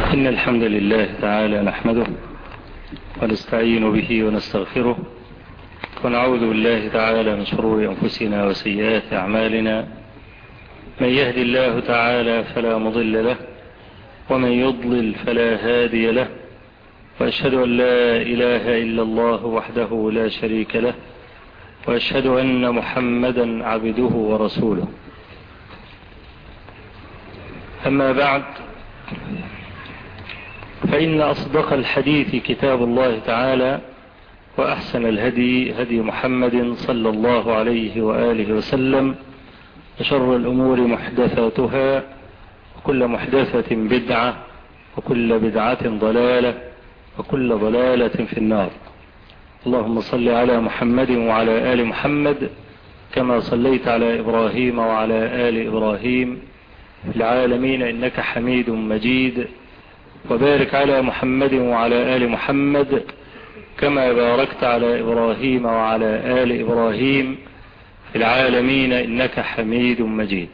إن الحمد لله تعالى نحمده ونستعين به ونستغفره ونعوذ بالله تعالى من شرور أنفسنا وسيئات أعمالنا من يهدي الله تعالى فلا مضل له ومن يضلل فلا هادي له وأشهد أن لا إله إلا الله وحده لا شريك له وأشهد أن محمدا عبده ورسوله أما بعد فإن أصدق الحديث كتاب الله تعالى وأحسن الهدي هدي محمد صلى الله عليه وآله وسلم وشر الأمور محدثاتها وكل محدثة بدعة وكل بدعة ضلالة وكل ضلالة في النار اللهم صل على محمد وعلى آل محمد كما صليت على إبراهيم وعلى آل إبراهيم في العالمين إنك حميد مجيد وبارك على محمد وعلى آل محمد كما باركت على إبراهيم وعلى آل إبراهيم في العالمين إنك حميد مجيد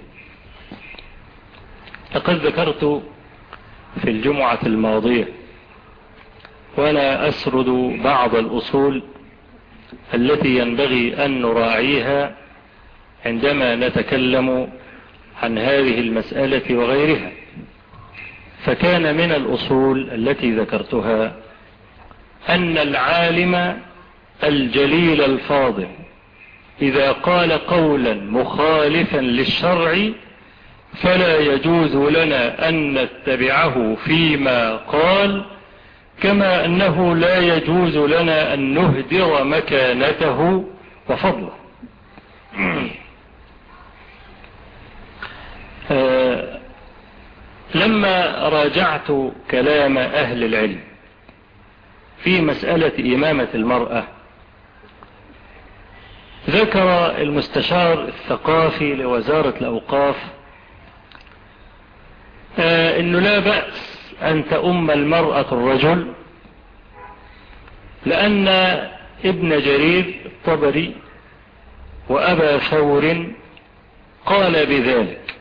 لقد ذكرت في الجمعة الماضية وأنا أسرد بعض الأصول التي ينبغي أن نراعيها عندما نتكلم عن هذه المسألة وغيرها فكان من الأصول التي ذكرتها أن العالم الجليل الفاضل إذا قال قولا مخالفا للشرع فلا يجوز لنا أن نتبعه فيما قال كما أنه لا يجوز لنا أن نهدر مكانته وفضله آه لما راجعت كلام أهل العلم في مسألة إمامة المرأة ذكر المستشار الثقافي لوزارة الأوقاف آه أنه لا بأس أن تأم المرأة الرجل لأن ابن جرير الطبري وأبا ثور قال بذلك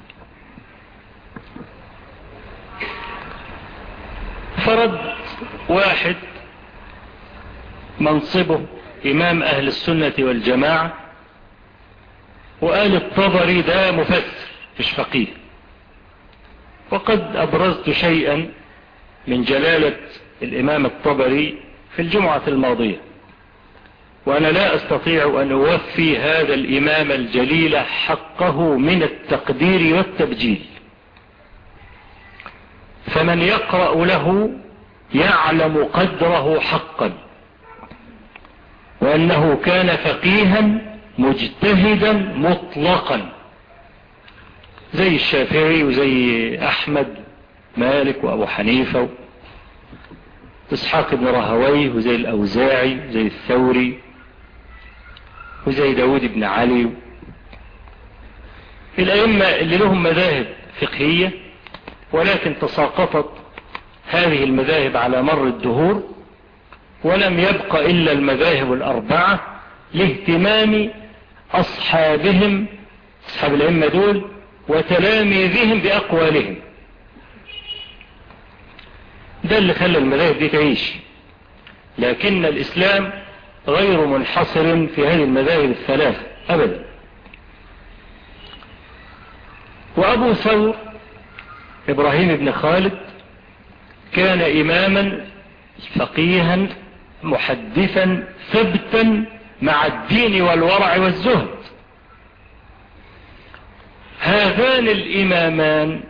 فرد واحد منصبه إمام أهل السنة والجماعة وقال الطبري ده مفسر مش فقيه وقد أبرزت شيئا من جلالة الإمام الطبري في الجمعة الماضية وأنا لا أستطيع أن أوفي هذا الإمام الجليل حقه من التقدير والتبجيل فمن يقرأ له يعلم قدره حقا وأنه كان فقيها مجتهدا مطلقا زي الشافعي وزي أحمد مالك وأبو حنيفة إسحاق بن رهويه وزي الأوزاعي وزي الثوري وزي داود بن علي الأئمة اللي لهم مذاهب فقهية ولكن تساقطت هذه المذاهب على مر الدهور ولم يبق إلا المذاهب الأربعة لاهتمام أصحابهم أصحاب الأئمة دول وتلاميذهم بأقوالهم ده اللي خلى المذاهب دي تعيش لكن الإسلام غير منحصر في هذه المذاهب الثلاث أبدا وأبو ثور إبراهيم بن خالد كان إماما فقيها محدثا ثبتا مع الدين والورع والزهد هذان الإمامان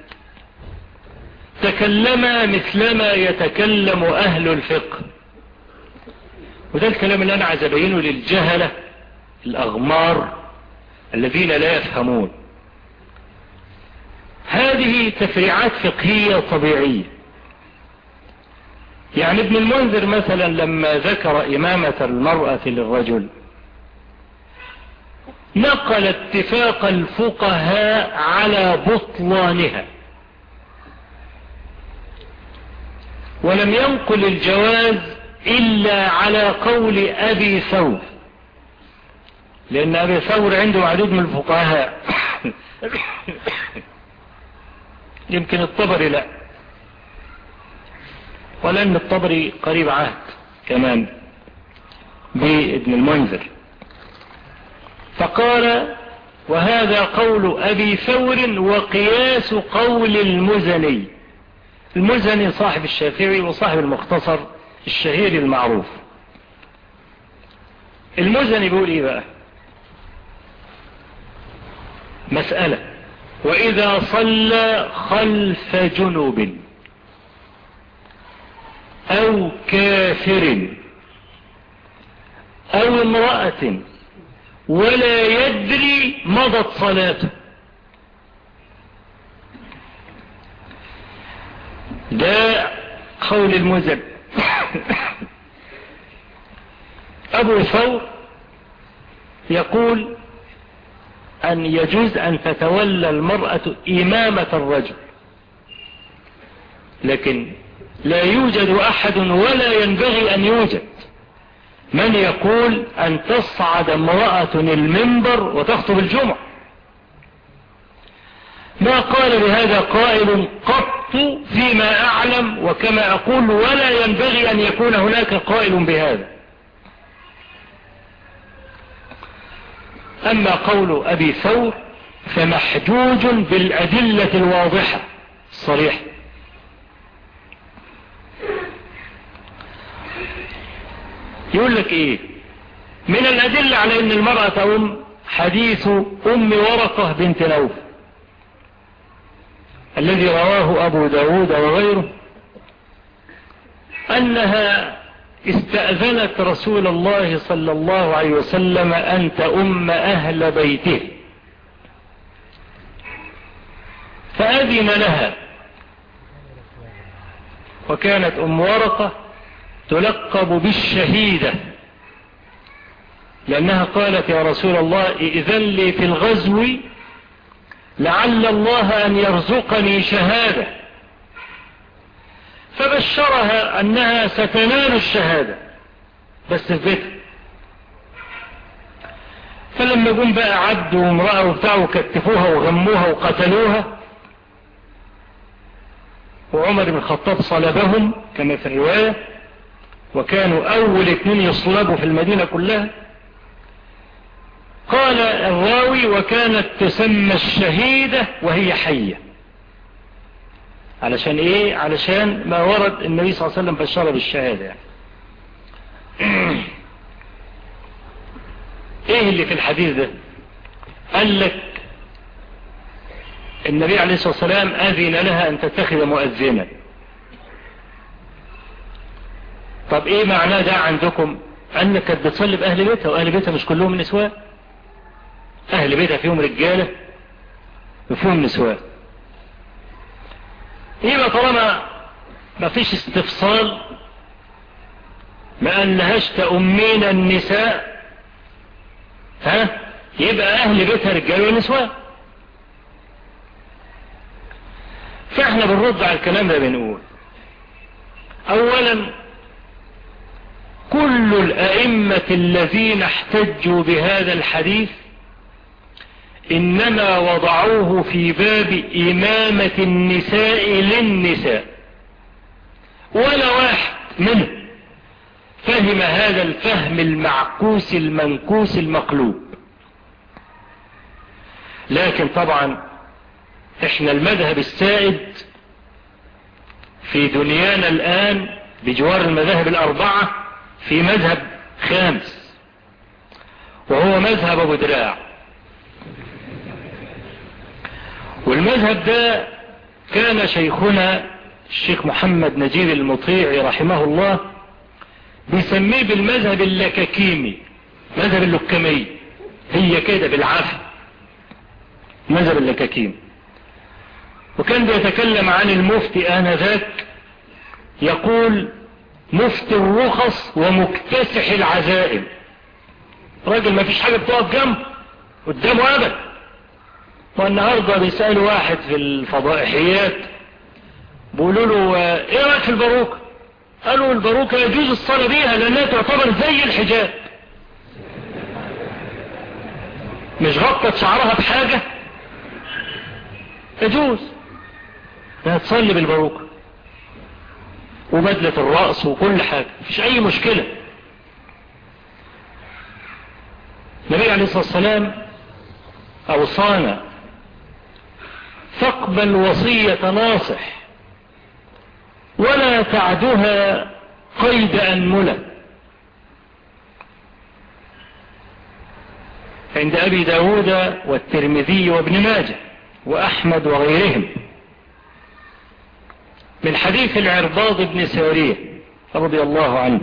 تكلما مثلما يتكلم أهل الفقه وده الكلام اللي أنا عايز أبينه للجهلة الأغمار الذين لا يفهمون هذه تفريعات فقهية طبيعية يعني ابن المنذر مثلا لما ذكر إمامة المرأة للرجل نقل اتفاق الفقهاء على بطلانها ولم ينقل الجواز إلا على قول أبي ثور لأن أبي ثور عنده عدود من الفقهاء يمكن الطبري لا ولأن الطبري قريب عهد كمان بابن المنذر فقال وهذا قول أبي ثور وقياس قول المزني المزني صاحب الشافعي وصاحب المختصر الشهير المعروف المزني بيقول ايه بقى مسألة وإذا صلى خلف جنوب أو كافر أو امرأة ولا يدري مضت صلاته ده قول المزن أبو ثور يقول أن يجوز أن تتولى المرأة إمامة الرجل لكن لا يوجد أحد ولا ينبغي أن يوجد من يقول أن تصعد امرأة المنبر وتخطب الجمعة ما قال بهذا قائل قط فيما أعلم وكما أقول ولا ينبغي أن يكون هناك قائل بهذا أما قول أبي ثور فمحجوج بالأدلة الواضحة الصريحة يقول لك ايه من الأدلة على ان المرأة أم حديث أم ورقة بنت نوف الذي رواه أبو داود وغيره أنها استأذنت رسول الله صلى الله عليه وسلم أن تأم أهل بيته فأذن لها وكانت أم ورقة تلقب بالشهيدة لأنها قالت يا رسول الله إذن لي في الغزو لعل الله أن يرزقني شهادة فبشرها أنها ستنال الشهادة بس في بيتها فلما قم بقى عدوا امرأة وبتاعوا وكتفوها وغموها وقتلوها وعمر بن الخطاب صلبهم كما في الرواية وكانوا أول اثنين يصلبوا في المدينة كلها قال الراوي وكانت تسمى الشهيدة وهي حية علشان ايه علشان ما ورد النبي صلى الله عليه وسلم بشر بالشهادة يعني. ايه اللي في الحديث ده قال لك النبي عليه الصلاة والسلام اذن لها ان تتخذ مؤذنا طب ايه معناه ده عندكم انك كانت بتصلي باهل بيتها واهل بيتها مش كلهم نسوان اهل بيتها فيهم رجالة وفيهم نسوان يبقى طالما ما فيش استفصال ما انهاش تأمين النساء ها يبقى اهل بيتها رجال ونسوان فاحنا بنرد على الكلام ده بنقول اولا كل الائمة الذين احتجوا بهذا الحديث إنما وضعوه في باب إمامة النساء للنساء ولا واحد منه فهم هذا الفهم المعكوس المنكوس المقلوب لكن طبعا احنا المذهب السائد في دنيانا الآن بجوار المذاهب الأربعة في مذهب خامس وهو مذهب أبو دراع والمذهب ده كان شيخنا الشيخ محمد نجيب المطيع رحمه الله بيسميه بالمذهب اللكاكيمي مذهب اللكمي هي كده بالعافية مذهب اللكاكيم وكان بيتكلم عن المفتي آنذاك يقول مفتي الرخص ومكتسح العزائم راجل ما فيش حاجة بتقف جنب قدامه أبدا والنهاردة بيسألوا واحد في الفضائحيات بيقولوا له ايه رأيك في الباروكة قالوا الباروكة يجوز الصلاة بيها لانها تعتبر زي الحجاب مش غطت شعرها بحاجة يجوز انها تصلي بالباروكة وبدلة الرأس وكل حاجة مفيش أي مشكلة النبي عليه الصلاة والسلام أوصانا فاقبل وصية ناصح ولا تعدها قيد أنملة عند أبي داود والترمذي وابن ماجه وأحمد وغيرهم من حديث العرباض بن سارية رضي الله عنه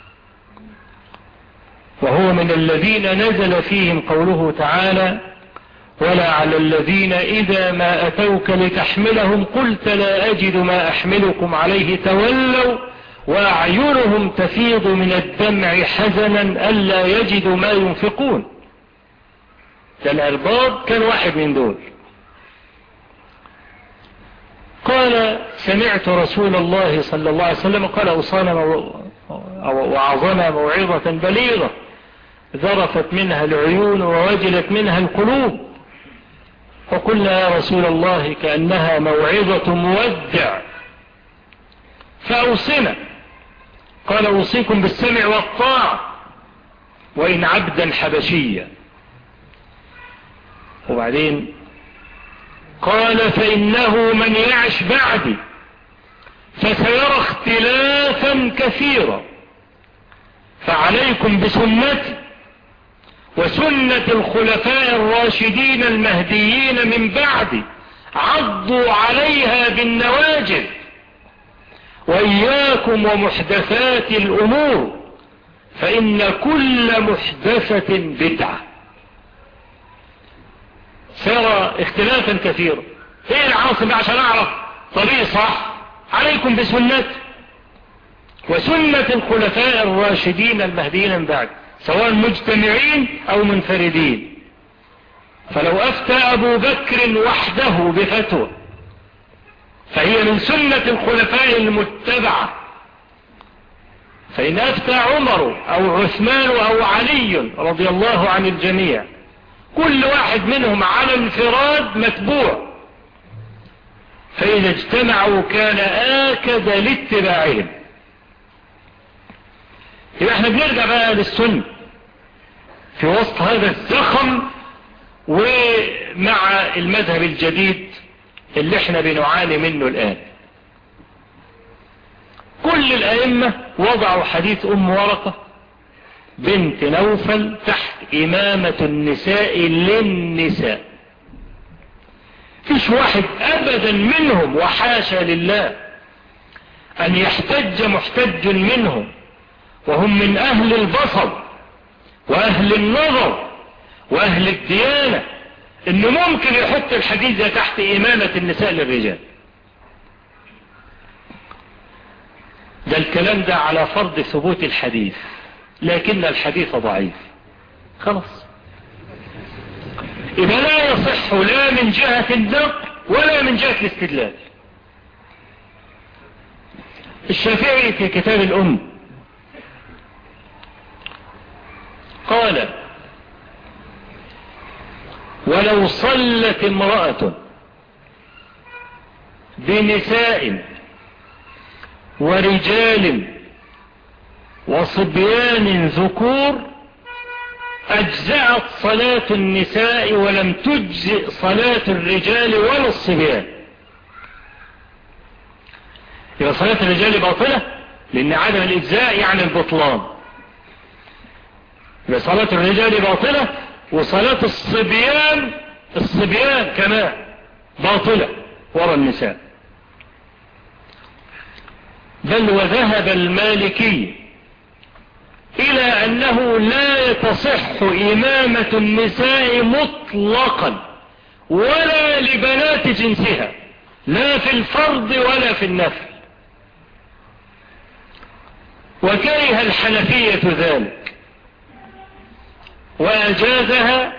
وهو من الذين نزل فيهم قوله تعالى ولا على الذين إذا ما أتوك لتحملهم قلت لا أجد ما أحملكم عليه تولوا وأعينهم تفيض من الدمع حزنا ألا يجدوا ما ينفقون العرباض كان واحد من دول قال سمعت رسول الله صلى الله عليه وسلم قال أصانا وعظنا موعظة بليغة ذرفت منها العيون ووجلت منها القلوب فقلنا يا رسول الله كأنها موعظة مودع فأوصنا قال أوصيكم بالسمع والطاعة وإن عبدا حبشيا وبعدين قال فإنه من يعش بعدي فسيرى اختلافا كثيرا فعليكم بسنتي وسنة الخلفاء الراشدين المهديين من بعدي عضوا عليها بالنواجذ وإياكم ومحدثات الأمور فإن كل محدثة بدعة سيرى اختلافا كثيرا ايه العاصم عشان اعرف طريق صح عليكم بسنة وسنة الخلفاء الراشدين المهديين من بعد سواء مجتمعين او منفردين فلو افتى ابو بكر وحده بفتوى فهي من سنة الخلفاء المتبعة فإن أفتى عمر أو عثمان أو علي رضي الله عن الجميع كل واحد منهم على انفراد متبوع فإذا اجتمعوا كان آكد لاتباعهم يبقى احنا بنرجع بقى للسنة في وسط هذا الزخم ومع المذهب الجديد اللي احنا بنعاني منه الآن كل الأئمة وضعوا حديث أم ورقة بنت نوفل تحت إمامة النساء للنساء فيش واحد أبدا منهم وحاشا لله أن يحتج محتج منهم وهم من أهل البصر وأهل النظر وأهل الديانة إنه ممكن يحط الحديث ده تحت إمامة النساء للرجال ده الكلام ده على فرض ثبوت الحديث لكن الحديث ضعيف خلاص إذا لا يصح لا من جهة النقل ولا من جهة الاستدلال الشافعي في كتاب الأم قال ولو صلت امرأة بنساء ورجال وصبيان ذكور أجزأت صلاة النساء ولم تجزئ صلاة الرجال ولا الصبيان يبقى صلاة الرجال باطلة لأن عدم الإجزاء يعني البطلان يبقى صلاة الرجال باطلة وصلاة الصبيان الصبيان كمان باطلة وراء النساء بل وذهب المالكي إلى أنه لا تصح إمامة النساء مطلقا ولا لبنات جنسها لا في الفرض ولا في النفل وكره الحنفية ذلك وأجازها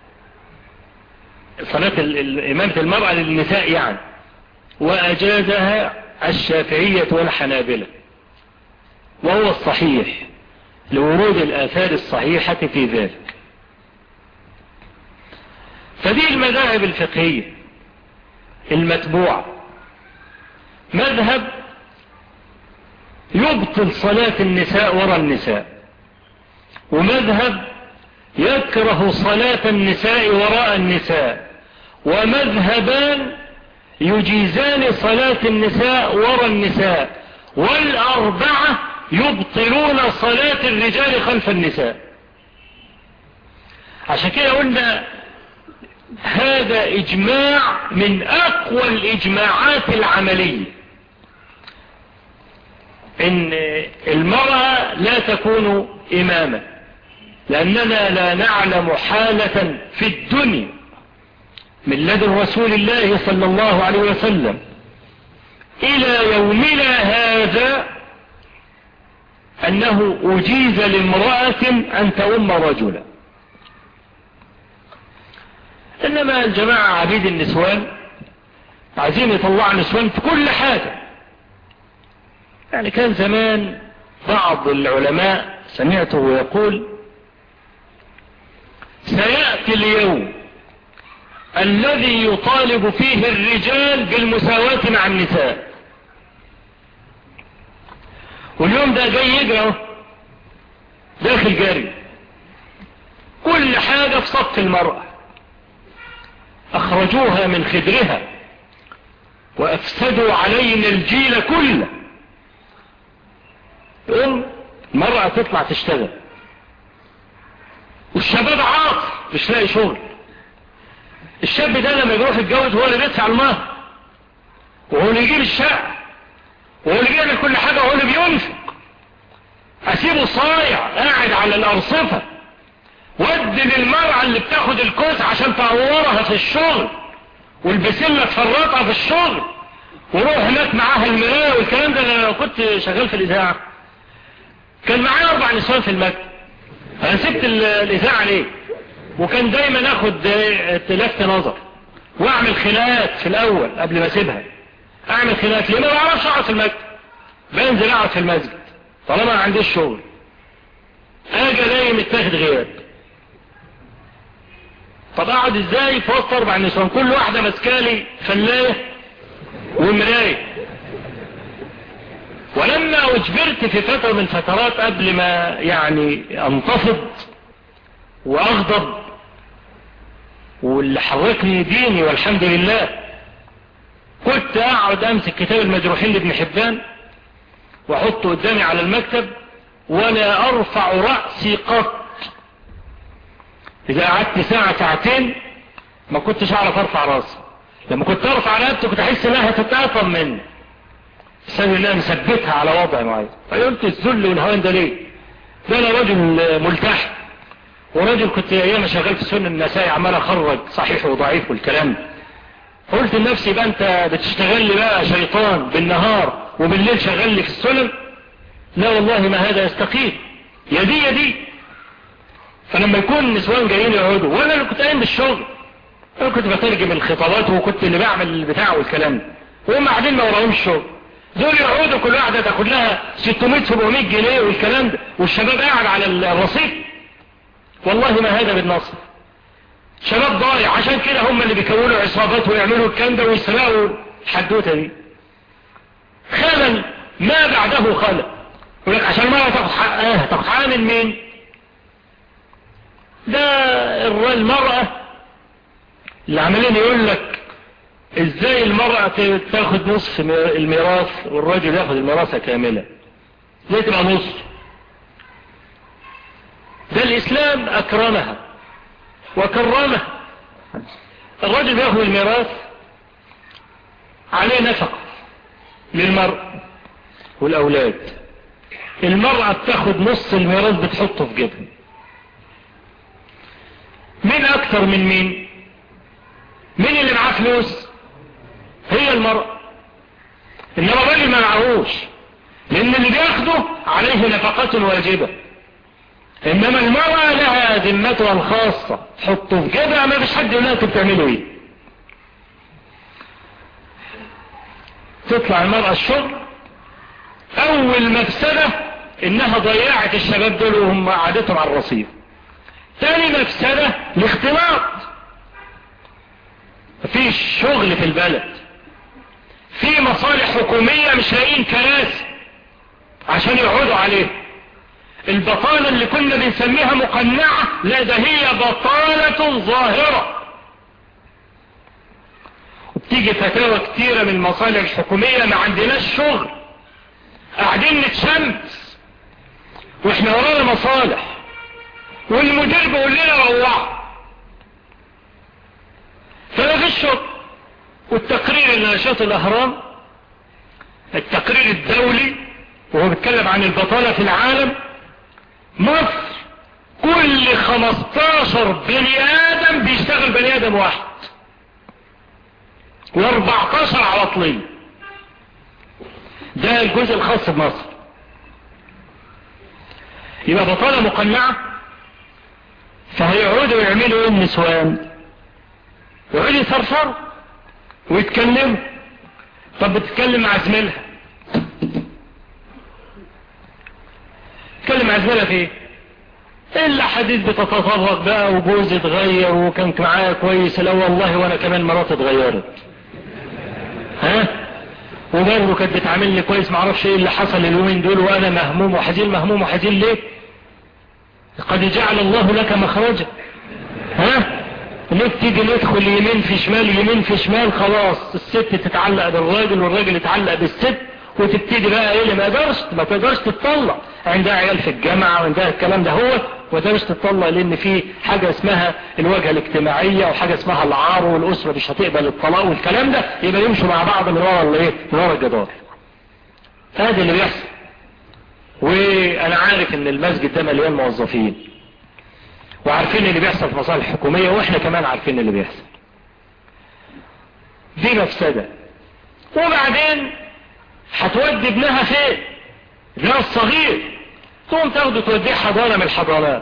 صلاة إمامة المرأة للنساء يعني وأجازها الشافعية والحنابلة وهو الصحيح لورود الآثار الصحيحة في ذلك فدي المذاهب الفقهية المتبوعة مذهب يبطل صلاة النساء وراء النساء ومذهب يكره صلاة النساء وراء النساء ومذهبان يجيزان صلاة النساء وراء النساء والأربعة يبطلون صلاة الرجال خلف النساء عشان كده قلنا هذا إجماع من أقوى الإجماعات العملية إن المرأة لا تكون إمامة لأننا لا نعلم حالة في الدنيا من لدن رسول الله صلى الله عليه وسلم إلى يومنا هذا أنه أجيز لامرأة أن تؤم رجلا إنما الجماعة عبيد النسوان عايزين يطلعوا نسوان في كل حاجة يعني كان زمان بعض العلماء سمعته يقول سيأتي اليوم الذي يطالب فيه الرجال بالمساواة مع النساء واليوم ده جاي يجرى داخل جاري كل حاجة في صف المرأة اخرجوها من خدرها وافسدوا علينا الجيل كله المرأة تطلع تشتغل والشباب عاطل مش لاقي شغل الشاب ده لما يروح يتجوز هو اللي بيدفع المهر وهو اللي يجيب الشقة وهو اللي بيعمل كل حاجة وهو اللي بينفق اسيبه صايع قاعد على الارصفة ودي للمرأة اللي بتاخد الكوس عشان تعورها في الشغل والبسلة تفرطها في الشغل وروح هناك معاها المراية والكلام ده انا كنت شغال في الاذاعة كان معايا اربع نسوان في المكتب انا سبت الاذاعة ليه وكان دايما اخد لفت نظر واعمل خناقات في الاول قبل ما اسيبها اعمل خناقات ليه ما بعرفش اقعد في المكتب بنزل اقعد في المسجد طالما ما عنديش شغل اجي الاقي متاخد غياب طب اقعد ازاي في وسط اربع نسوان كل واحده ماسكالي فلايه ومرايه ولما اجبرت في فتره من الفترات قبل ما يعني انتفض واغضب واللي حركني ديني والحمد لله كنت اقعد امسك كتاب المجروحين لابن حبان واحطه قدامي على المكتب ولا ارفع رأسي قط اذا قعدت ساعة ساعتين ما كنتش اعرف ارفع راسي لما كنت ارفع رأسي كنت احس انها هتتقطم مني بسبب انها مثبتها على وضع معين فقلت الذل والهوان ده ليه ده انا رجل ملتحي ورجل كنت ايام شغال في سنن النسائي عمال اخرج صحيح وضعيف والكلام قلت لنفسي بقى انت بتشتغل لي بقى شيطان بالنهار وبالليل شغال لي في السنن لا والله ما هذا يستقيم يدي يدي فلما يكون النسوان جايين يقعدوا وانا اللي كنت قايم بالشغل انا كنت بترجم الخطابات وكنت اللي بعمل البتاع والكلام وهم قاعدين ما وراهم الشغل دول يقعدوا كل واحده تاخد لها 600 700 جنيه والكلام ده والشباب قاعد على الرصيف والله ما هذا بالنصر شباب ضايع عشان كده هم اللي بيكونوا عصابات ويعملوا الكلام ده ويسرقوا الحدوته دي خلل ما بعده خلل يقول لك عشان المرأة تاخد حقها تاخد حقها من مين ده المرأة اللي عمالين يقول لك ازاي المرأة تاخد نصف الميراث والرجل ياخد الميراث كاملة ازاي تبقى نصف ده الاسلام اكرمها وكرمها الرجل ياخد الميراث عليه نفقة للمرأة والاولاد المرأة بتاخد نص الميراث بتحطه في جيبها مين اكتر من مين مين اللي معاه فلوس هي المرأة انما الراجل ما معهوش لان اللي بياخده عليه نفقات واجبة انما المرأة لها ذمتها الخاصة تحطه في جيبها ما فيش حد يقول لها بتعملوا ايه تطلع المرأة الشغل اول مفسدة انها ضيعت الشباب دول وهم قعدتهم على الرصيف تاني مفسدة الاختلاط مفيش شغل في البلد في مصالح حكومية مش لاقيين كراسي عشان يقعدوا عليه البطالة اللي كنا بنسميها مقنعة لا ده هي بطالة ظاهرة وبتيجي فتاوى كتيرة من المصالح الحكومية ما عندناش شغل قاعدين نتشمس واحنا ورانا مصالح والمدير بيقول لنا روحوا فما فيش شغل والتقرير اللي نشاط الاهرام التقرير الدولي وهو بيتكلم عن البطالة في العالم مصر كل 15 بني ادم بيشتغل بني ادم واحد و14 عواطلين ده الجزء الخاص بمصر يبقى بطالة مقنعة فهيقعدوا يعملوا ايه النسوان يقعدوا يصرصروا ويتكلموا طب بتتكلم مع زميلها تتكلم مع زميلها في ايه الا حديث بتتطرق بقى وجوزي اتغير وكان معايا كويس لا والله وانا كمان مراتي اتغيرت ها وبرضه كانت بتعاملني كويس معرفش ايه اللي حصل اليومين دول وانا مهموم وحزين مهموم وحزين ليه قد جعل الله لك مخرجا ها ليه تيجي ندخل يمين في شمال يمين في شمال خلاص الست تتعلق بالراجل والراجل يتعلق بالست وتبتدي بقى ايه اللي ما تقدرش ما تقدرش تتطلق عندها عيال في الجامعة وعندها الكلام ده هو ما تقدرش تتطلق لان في حاجة اسمها الواجهة الاجتماعية وحاجة اسمها العار والاسرة مش هتقبل الطلاق والكلام ده يبقى يمشوا مع بعض من ورا الايه من ورا الجدار هذا اللي بيحصل وانا عارف ان المسجد ده مليان موظفين وعارفين اللي بيحصل في مصالح حكومية واحنا كمان عارفين اللي بيحصل دي مفسدة وبعدين هتودي ابنها فين ابنها الصغير تقوم تاخده توديه حضانة من الحضانات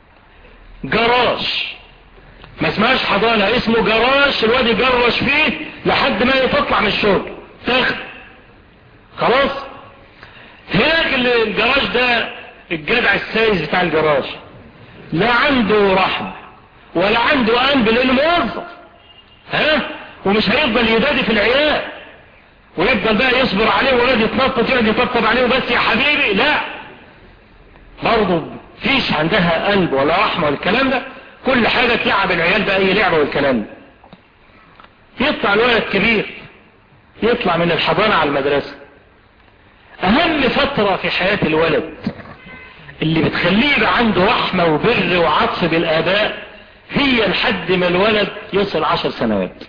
جراش ما اسمهاش حضانة اسمه جراش الواد يجرش فيه لحد ما تطلع من الشغل تاخد خلاص هناك الجراج ده الجدع السايس بتاع الجراج لا عنده رحمة ولا عنده قلب لانه موظف ها ومش هيفضل يدادي في العيال ويفضل بقى يصبر عليه ويقعد يتنطط يقعد يطبطب عليه وبس يا حبيبي لا برضه فيش عندها قلب ولا رحمة والكلام ده كل حاجة تلعب العيال بأي لعبة والكلام ده يطلع الولد كبير يطلع من الحضانة على المدرسة اهم فترة في حياة الولد اللي بتخليه يبقى عنده رحمة وبر وعطف بالآباء هي لحد ما الولد يصل عشر سنوات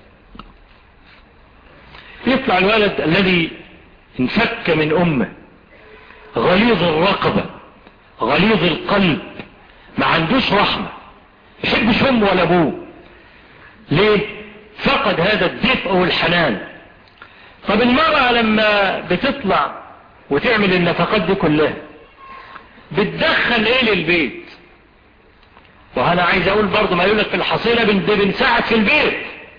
يطلع الولد الذي انفك من أمه غليظ الرقبة غليظ القلب ما عندوش رحمة يحبش أمه ولا أبوه ليه فقد هذا الدفء والحنان طب المرأة لما بتطلع وتعمل النفقات دي كلها بتدخل ايه للبيت وانا عايز اقول برضو ما يقولك في الحصيلة بنساعد في البيت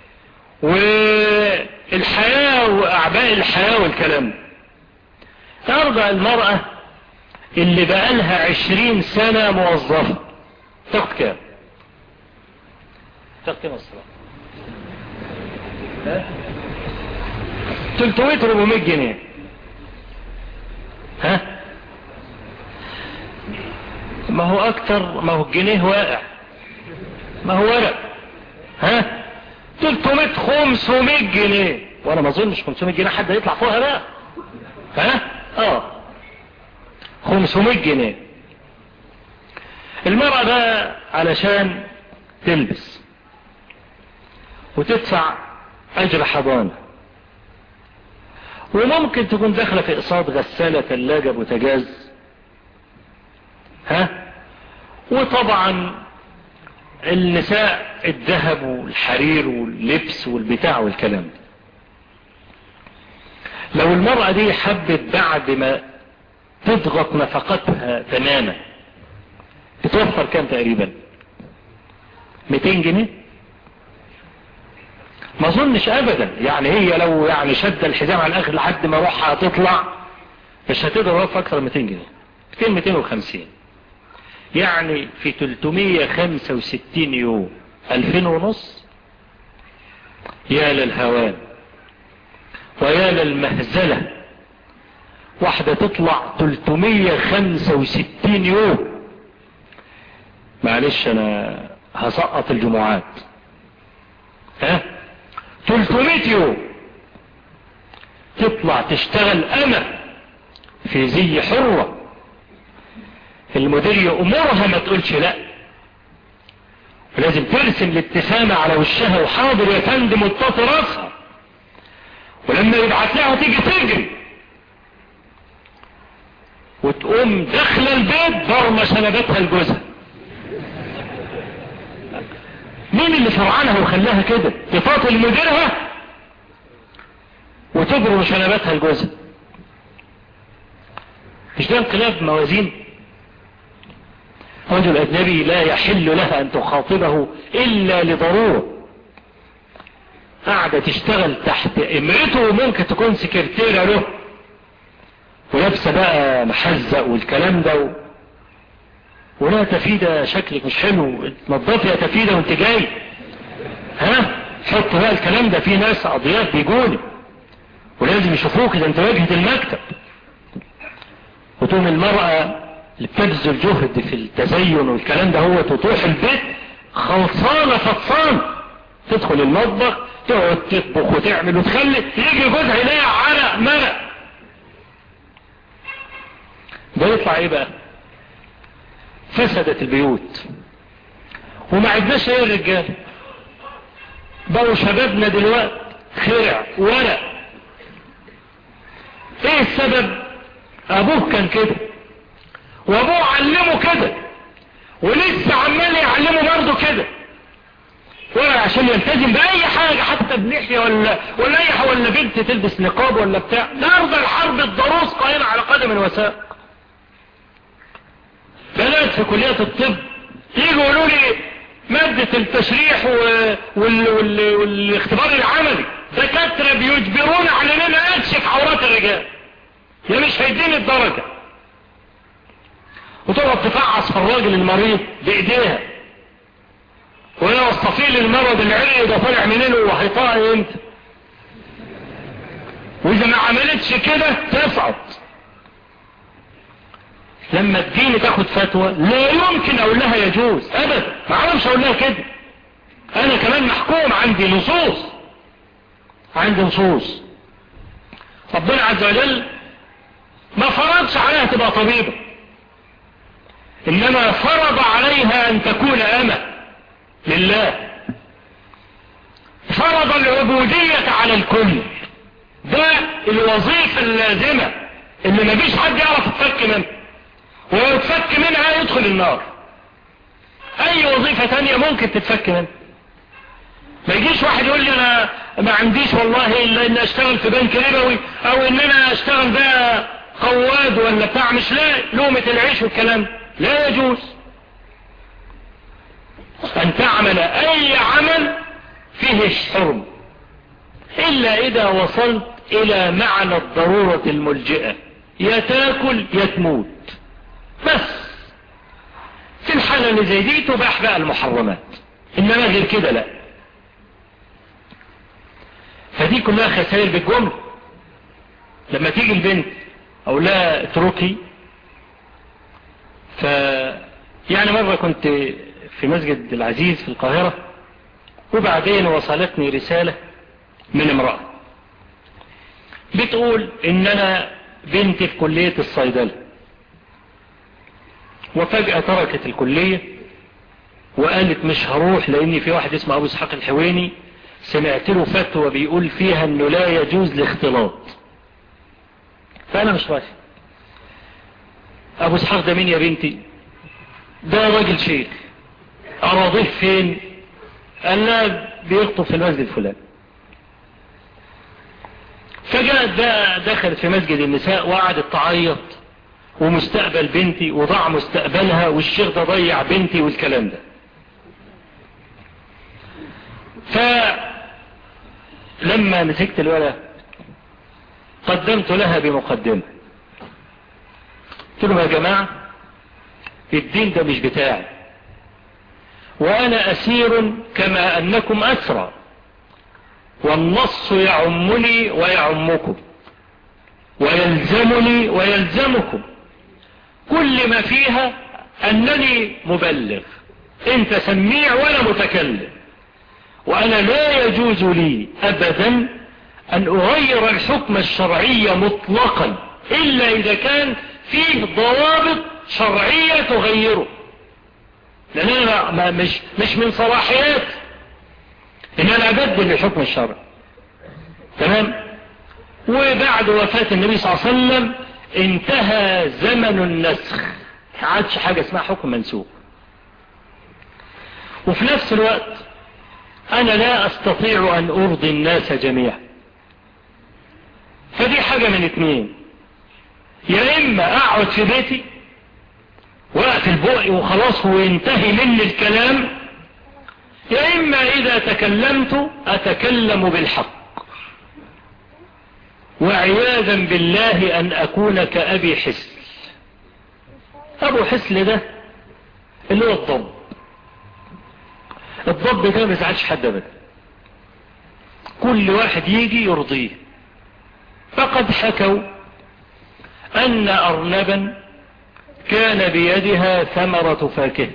والحياة واعباء الحياة والكلام ترجع المرأة اللي بقالها عشرين سنة موظفة تاخد كام تاخد كام الصلاة 300 400 جنيه ها ما هو اكتر ما هو الجنيه واقع ما هو ورق ها 300 500 جنيه وانا ما اظنش 500 جنيه حد يطلع فوقها بقى ها اه 500 جنيه المرأة بقى علشان تلبس وتدفع اجر حضانه وممكن تكون داخلة في اقساط غسالة ثلاجة بوتجاز ها وطبعا النساء الذهب والحرير واللبس والبتاع والكلام ده لو المرأة دي حبت بعد ما تضغط نفقتها تماما بتوفر كام تقريبا 200 جنيه ما اظنش ابدا يعني هي لو يعني شد الحزام على الاخر لحد ما روحها تطلع مش هتقدر توفر اكثر من 200 جنيه 200 250 يعني في 365 يوم 2000 ونص يا للهوان ويا للمهزلة واحدة تطلع 365 يوم معلش انا هسقط الجمعات ها 300 يوم تطلع تشتغل انا في زي حرة المدير يأمرها ما تقولش لا لازم ترسم الابتسامة على وشها وحاضر يا فندم وتطاط راسها ولما يبعت لها تيجي تجري وتقوم داخل البيت ضرمة شنبتها لجوزها مين اللي فرعانها وخلاها كده تفاطل مديرها وتبرم شنبتها لجوزها مش ده انقلاب موازين رجل أجنبي لا يحل لها أن تخاطبه إلا لضرورة قاعدة تشتغل تحت امرته وممكن تكون سكرتيرة له ولابسة بقى محزق والكلام ده و... ولا تفيدة شكلك مش حلو تنظفي يا تفيدة وانت جاي ها حط بقى الكلام ده في ناس اضياف بيجوني ولازم يشوفوك اذا انت واجهة المكتب وتقوم المرأة اللي بتبذل جهد في التزين والكلام ده هو تطوح البيت خلصانة فطسان تدخل المطبخ تقعد تطبخ وتعمل وتخلي يجي جوزها يلاقي عرق مرق ده يطلع ايه بقى فسدت البيوت وما عدناش ايه الرجال بقوا شبابنا دلوقتي خرع ورق ايه السبب ابوه كان كده وابوه علمه كده ولسه عمال يعلمه برضه كده ولا عشان يلتزم بأي حاجة حتى بلحية ولا ولا أي حاجة ولا بنت تلبس نقاب ولا بتاع نرضى الحرب الضروس قائمة على قدم وساق بنات في كلية الطب يجوا يقولوا لي مادة التشريح وال... وال... والاختبار العملي دكاترة بيجبرون على اننا اكشف عورات الرجال يا مش هيديني الدرجة وتقعد تفعص في الراجل المريض بايديها ولا وصفيه للمرض العري ده طالع منين وهيطلع امتى واذا ما عملتش كده تصعد لما تجيني تاخد فتوى لا يمكن اقول لها يجوز ابدا ما اعرفش اقول لها كده انا كمان محكوم عندي نصوص عندي نصوص ربنا عز وجل ما فرضش عليها تبقى طبيبة انما فرض عليها ان تكون امة لله فرض العبودية على الكل ده الوظيفة اللازمة اللي مفيش حد يعرف يتفك منها ولو تفك منها يدخل النار اي وظيفة تانية ممكن تتفك منها ما يجيش واحد يقول لي انا ما عنديش والله الا ان اشتغل في بنك ربوي او ان انا اشتغل بقى قواد ولا بتاع مش لاقي لومة العيش والكلام لا يجوز ان تعمل اي عمل فيه الحرم الا اذا وصلت الى معنى الضرورة الملجئة يا تاكل يا تموت بس في الحالة اللي زي دي تباح بقى المحرمات انما غير كده لا فدي كلها خسائر بالجملة لما تيجي البنت او لا اتركي ف يعني مرة كنت في مسجد العزيز في القاهرة وبعدين وصلتني رسالة من امرأة بتقول ان انا بنتي في كلية الصيدلة وفجأة تركت الكلية وقالت مش هروح لان في واحد اسمه ابو اسحاق الحويني سمعت له فتوى بيقول فيها انه لا يجوز الاختلاط فانا مش رايح ابو اسحاق ده مين يا بنتي ده راجل شيخ اراضيه فين قال لا بيخطب في المسجد الفلاني فجاءت بقى دخلت في مسجد النساء وقعدت تعيط ومستقبل بنتي وضاع مستقبلها والشيخ ده ضيع بنتي والكلام ده فلما مسكت الولد قدمت لها بمقدمة قلت لهم يا جماعة الدين ده مش بتاعي وانا اسير كما انكم اسرى والنص يعمني ويعمكم ويلزمني ويلزمكم كل ما فيها أنني مبلغ انت سميع وانا متكلم وانا لا يجوز لي ابدا ان اغير الحكم الشرعي مطلقا الا اذا كان فيه ضوابط شرعية تغيره لان انا ما مش, مش من صلاحيات ان انا ابدل الحكم الشرعي تمام وبعد وفاة النبي صلى الله عليه وسلم انتهى زمن النسخ عادش حاجة اسمها حكم منسوخ وفي نفس الوقت أنا لا أستطيع أن أرضي الناس جميعا فدي حاجة من اتنين يا إما أقعد في بيتي وقت بقي وخلاص وينتهي مني الكلام يا إما إذا تكلمت أتكلم بالحق وعياذا بالله أن أكون كأبي حسل أبو حسل ده اللي هو الضب الضب ده ما يزعلش حد ابدا كل واحد يجي يرضيه فقد حكوا ان ارنبا كان بيدها ثمرة فاكهة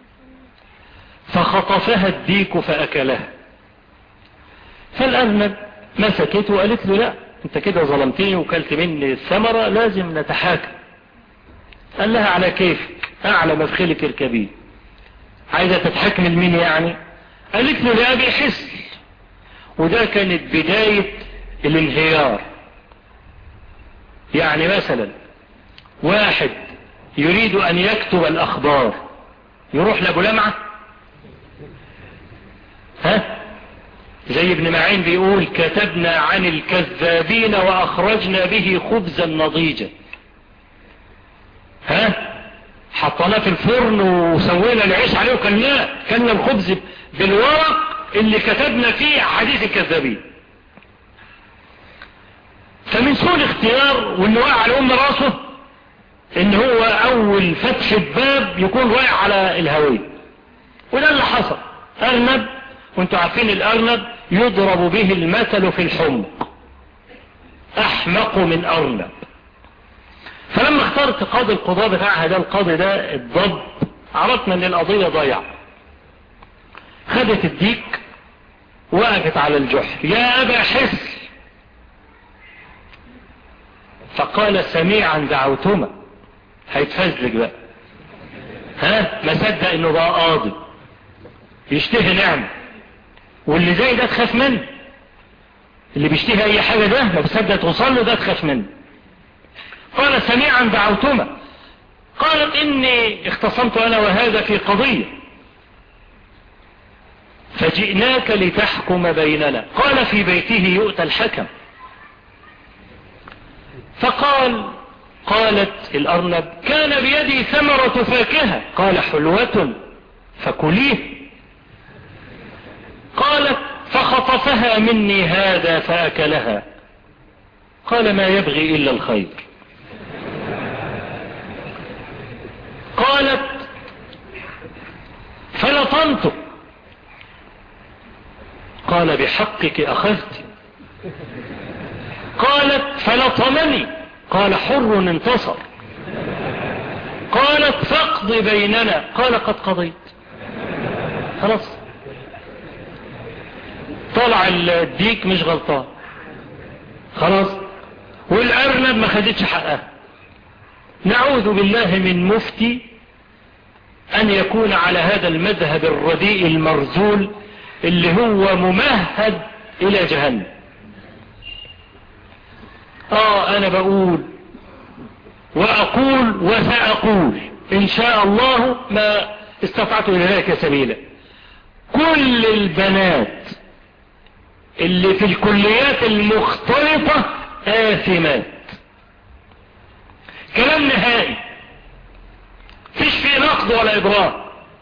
فخطفها الديك فاكلها فالارنب مسكته وقالت له لا انت كده ظلمتني وكلت مني الثمرة لازم نتحاكم قال لها على كيفك اعلى مفخلك اركبيه عايزة تتحكم لمين يعني قالت له لأبي حسن وده كانت بداية الانهيار يعني مثلا واحد يريد أن يكتب الأخبار يروح لأبو لمعة ها زي ابن معين بيقول كتبنا عن الكذابين وأخرجنا به خبزا نضيجا ها حطيناه في الفرن وسوينا العيش عليه وكلناه كلنا الخبز بالورق اللي كتبنا فيه حديث الكذابين فمن سوء الاختيار وانه واقع على ام راسه ان هو اول فتح الباب يكون واقع على الهوية وده اللي حصل ارنب وانتوا عارفين الارنب يضرب به المثل في الحمق احمق من ارنب فلما اخترت قاضي القضاء بتاعها ده القاضي ده الضب عرفنا ان القضية ضيع خدت الديك وقفت على الجحر يا ابا حس فقال سميعا دعوتما هيتفزلك بقى ها ما صدق انه بقى قاضي يشتهي نعمة واللي زي ده تخاف منه اللي بيشتهي اي حاجة ده ما بصدق توصل له ده تخاف منه قال سميعا دعوتما قالت إني اختصمت أنا وهذا في قضية فجئناك لتحكم بيننا قال في بيته يؤتى الحكم فقال قالت الأرنب كان بيدي ثمرة فاكهة قال حلوة فكليه قالت فخطفها مني هذا فأكلها قال ما يبغي إلا الخير قالت فلطمت قال بحقك أخذت قالت فلطمني قال حر انتصر قالت فاقض بيننا قال قد قضيت خلاص طلع الديك مش غلطان خلاص والأرنب ما خدتش حقها نعوذ بالله من مفتي أن يكون على هذا المذهب الرديء المرزول اللي هو ممهد إلى جهنم آه أنا بقول وأقول وسأقول إن شاء الله ما استطعت إلى ذلك سبيلا كل البنات اللي في الكليات المختلطة آثمات كلام نهائي فيش فيه نقد ولا إضرار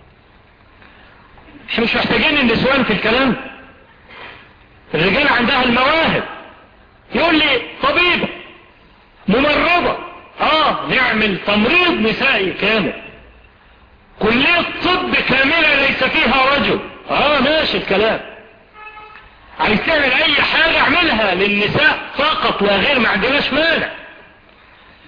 احنا مش محتاجين النسوان في الكلام الرجال عندها المواهب يقول لي طبيبة ممرضة اه نعمل تمريض نسائي كامل كلية طب كاملة ليس فيها رجل اه ماشي الكلام عايز تعمل اي حاجة اعملها للنساء فقط لا غير ما عندناش مانع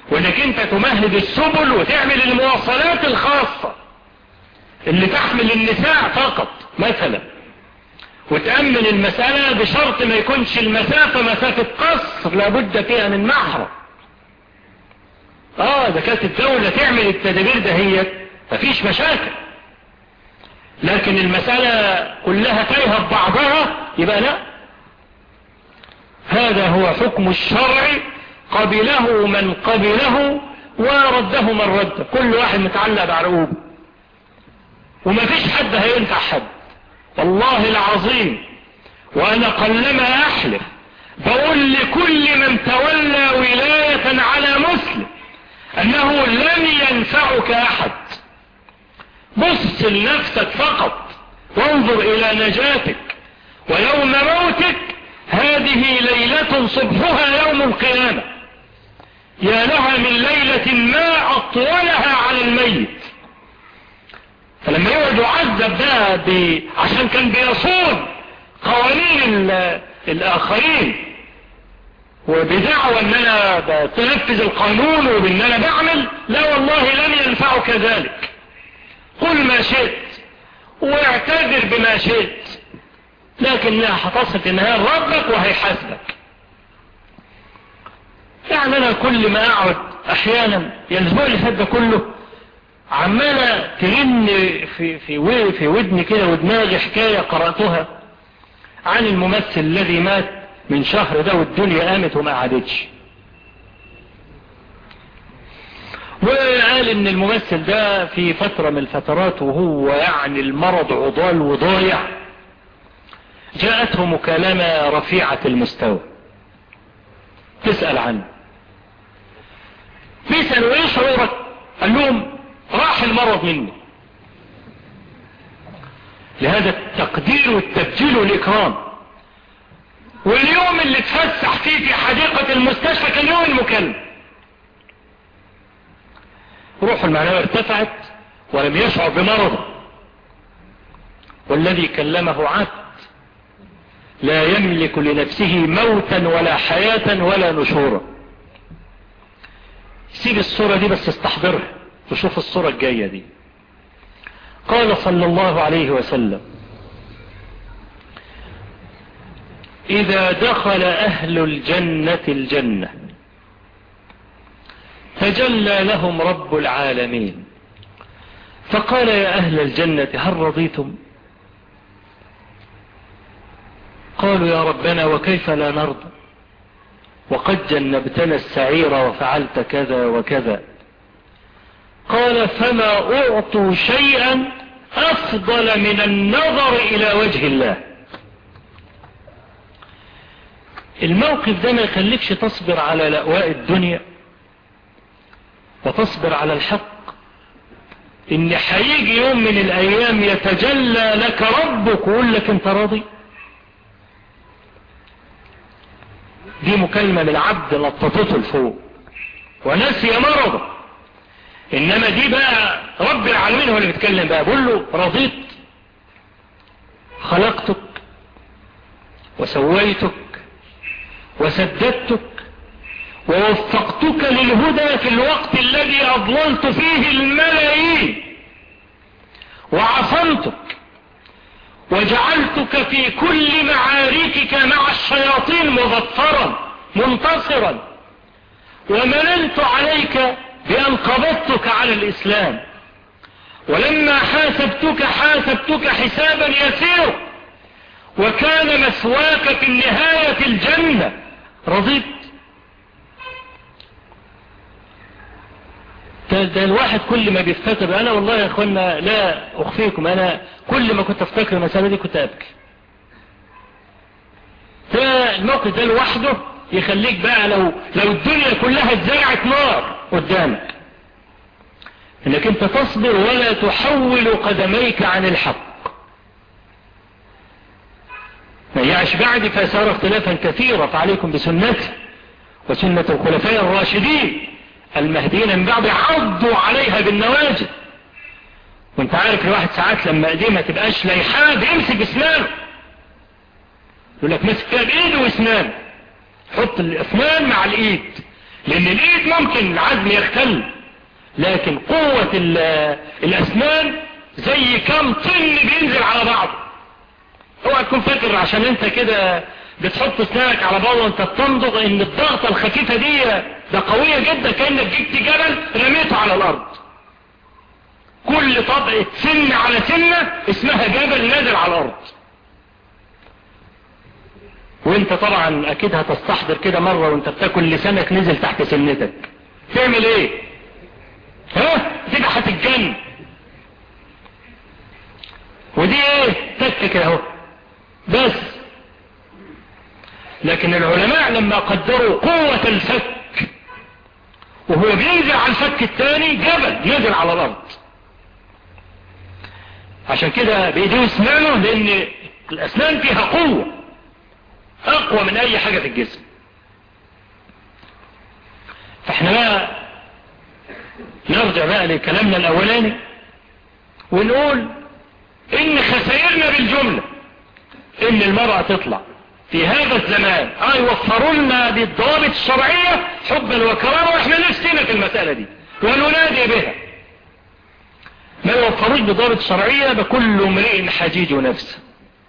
وانك انت تمهد السبل وتعمل المواصلات الخاصة اللي تحمل النساء فقط مثلا وتأمن المسألة بشرط ما يكونش المسافة مسافة قصر لابد فيها من محرم اه اذا كانت الدولة تعمل التدابير دهيت مفيش مشاكل لكن المسألة كلها تايهة ببعضها يبقى لا هذا هو حكم الشرع قبله من قبله ورده من رده كل واحد متعلق بعرقوبه وما فيش حد هينفع حد والله العظيم وانا قلما احلف بقول لكل من تولى ولاية على مسلم انه لن ينفعك احد بص لنفسك فقط وانظر الى نجاتك ويوم موتك هذه ليلة صبحها يوم القيامة يا لها من ليلة ما أطولها على الميت فلما يقعد يعذب ده عشان كان بيصون قوانين الآخرين وبدعوى ان انا بتنفذ القانون وبان انا بعمل لا والله لن ينفعك ذلك قل ما شئت واعتذر بما شئت لكنها هتصل في النهاية ربك وهيحاسبك يعني انا كل ما اقعد احيانا الاسبوع اللي فات ده كله عمالة ترن في, في, في ودني كده ودماغي حكاية قرأتها عن الممثل الذي مات من شهر ده والدنيا قامت وما قعدتش وقال ان الممثل ده في فترة من الفترات وهو يعني المرض عضال وضايع جاءته مكالمة رفيعة المستوى تسأل عنه بيسألوا ايه شعورك قال لهم راح المرض مني لهذا التقدير والتبجيل والإكرام واليوم اللي تفسح فيه في حديقة المستشفى كان يوم المكلم روح المعنوية ارتفعت ولم يشعر بمرضه والذي كلمه عبد لا يملك لنفسه موتا ولا حياة ولا نشورا سيب الصورة دي بس استحضرها وشوف الصورة الجاية دي قال صلى الله عليه وسلم إذا دخل أهل الجنة الجنة فجلى لهم رب العالمين فقال يا أهل الجنة هل رضيتم قالوا يا ربنا وكيف لا نرضى وقد جنبتنا السعير وفعلت كذا وكذا قال فما أعطوا شيئا أفضل من النظر إلى وجه الله الموقف ده ما يخليكش تصبر على لأواء الدنيا وتصبر على الحق ان حيجي يوم من الايام يتجلى لك ربك ويقول لك انت راضي دي مكالمة للعبد لطفته لفوق ونسي مرضه انما دي بقى رب العالمين هو اللي بيتكلم بقى بقول له رضيت خلقتك وسويتك وسددتك ووفقتك للهدى في الوقت الذي أضللت فيه الملايين وعصمتك وجعلتك في كل معاركك مع الشياطين مظفرا منتصرا ومننت عليك بأن قبضتك على الإسلام ولما حاسبتك حاسبتك حسابا يسيرا وكان مسواك في النهاية الجنة رضيت ده الواحد كل ما بيفتكر انا والله يا اخوانا لا اخفيكم انا كل ما كنت افتكر المسألة دي كنت ابكي فالموقف ده لوحده يخليك بقى لو لو الدنيا كلها اتزرعت نار قدامك انك انت تصبر ولا تحول قدميك عن الحق من يعش بعد فسار اختلافا كثيرا فعليكم بسنتي وسنة الخلفاء الراشدين المهديين من بعد عضوا عليها بالنواجد وانت عارف الواحد ساعات لما ايديه ما تبقاش لايحاه بيمسك باسنانه يقول لك مسك فيها بايده واسنانه حط الاسنان مع الايد لان الايد ممكن العزم يختل لكن قوة الاسنان زي كم طن بينزل على بعض اوعى تكون فاكر عشان انت كده بتحط اسنانك على بعض وانت بتمضغ ان الضغطة الخفيفة دي ده قوية جدا كأنك جبت جبل رميته على الارض كل طبقة سن على سنة اسمها جبل نازل على الارض وانت طبعا اكيد هتستحضر كده مرة وانت بتاكل لسانك نزل تحت سنتك تعمل ايه ها دي هتتجن ودي ايه تك كده اهو بس لكن العلماء لما قدروا قوة الفك وهو بينزل على الفك الثاني جبل نزل على الارض عشان كده بايديه اسنانه لان الاسنان فيها قوة اقوى من اي حاجة في الجسم فاحنا بقى نرجع بقى لكلامنا الاولاني ونقول ان خسائرنا بالجملة ان المرأة تطلع في هذا الزمان اه يوفروا لنا بالضوابط الشرعية حبا وكرامة واحنا نفسنا في المسألة دي وننادي بها ما يوفروش بضابط شرعية بكل امرئ حجيج نفسه